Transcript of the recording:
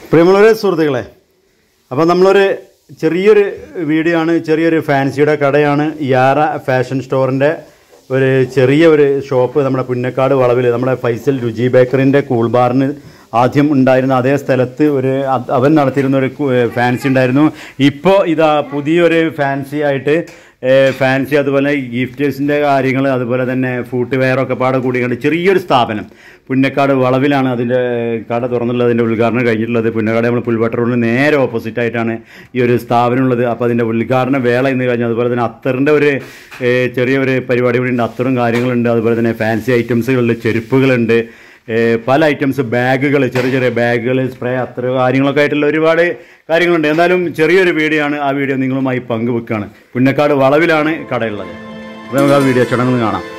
പ്രിയമുള്ളവരെ സുഹൃത്തുക്കളെ അപ്പോൾ നമ്മളൊരു ചെറിയൊരു വീഡിയോ ആണ് ചെറിയൊരു ഫാൻസിയുടെ കടയാണ് യാറ ഫാഷൻ സ്റ്റോറിൻ്റെ ഒരു ചെറിയ ഒരു ഷോപ്പ് നമ്മുടെ പുന്നക്കാട് വളവിൽ നമ്മുടെ ഫൈസൽ രുചി ബേക്കറിൻ്റെ കൂൾ ബാറിന് ആദ്യം ഉണ്ടായിരുന്ന അതേ സ്ഥലത്ത് ഒരു അത് അവൻ നടത്തിയിരുന്ന ഒരു കു- ഫാൻസി ഉണ്ടായിരുന്നു ഇപ്പോൾ ഇതാ പുതിയൊരു ഫാൻസി ആയിട്ട് ഏഹ് ഫാൻസി അതുപോലെ ഗിഫ്റ്റേഴ്സിൻ്റെ കാര്യങ്ങൾ അതുപോലെ തന്നെ ഫുഡ് വെയറൊക്കെ പാടെ കൂടി കണ്ട് ചെറിയൊരു സ്ഥാപനം പുന്നക്കാട് വളവിലാണ് അതിൻ്റെ കട തുറന്നുള്ളത് അതിൻ്റെ ഉദ്ഘാടനം കഴിഞ്ഞിട്ടുള്ളത് പുന്നക്കാട് നമ്മൾ പുൽവട്ട റോഡിന് നേരെ ഓപ്പോസിറ്റ് ആയിട്ടാണ് ഈ ഒരു സ്ഥാപനം ഉള്ളത് അപ്പോൾ അതിൻ്റെ ഉദ്ഘാടന വേള ഇന്ന് കഴിഞ്ഞു അതുപോലെ തന്നെ അത്തറിൻ്റെ ഒരു ഏഹ് ചെറിയൊരു പരിപാടി കൂടി ഉണ്ട് അത്തറും കാര്യങ്ങളുണ്ട് അതുപോലെ തന്നെ ഫാൻസി ഐറ്റംസുകളുണ്ട് ചെരുപ്പുകളുണ്ട് ഏഹ് പല ഐറ്റംസ് ബാഗുകൾ ചെറിയ ചെറിയ ബാഗുകൾ സ്പ്രേ അത്ര കാര്യങ്ങളൊക്കെ ആയിട്ടുള്ള ഒരുപാട് കാര്യങ്ങളുണ്ട് എന്നാലും ചെറിയൊരു വീഡിയോ ആണ് ആ വീഡിയോ നിങ്ങളുമായി പങ്കുവെക്കുകയാണ് പുന്നക്കാട് വളവിലാണ് കടയുള്ളത് അപ്പോൾ നമുക്ക് ആ വീഡിയോ ചടങ്ങ് കാണാം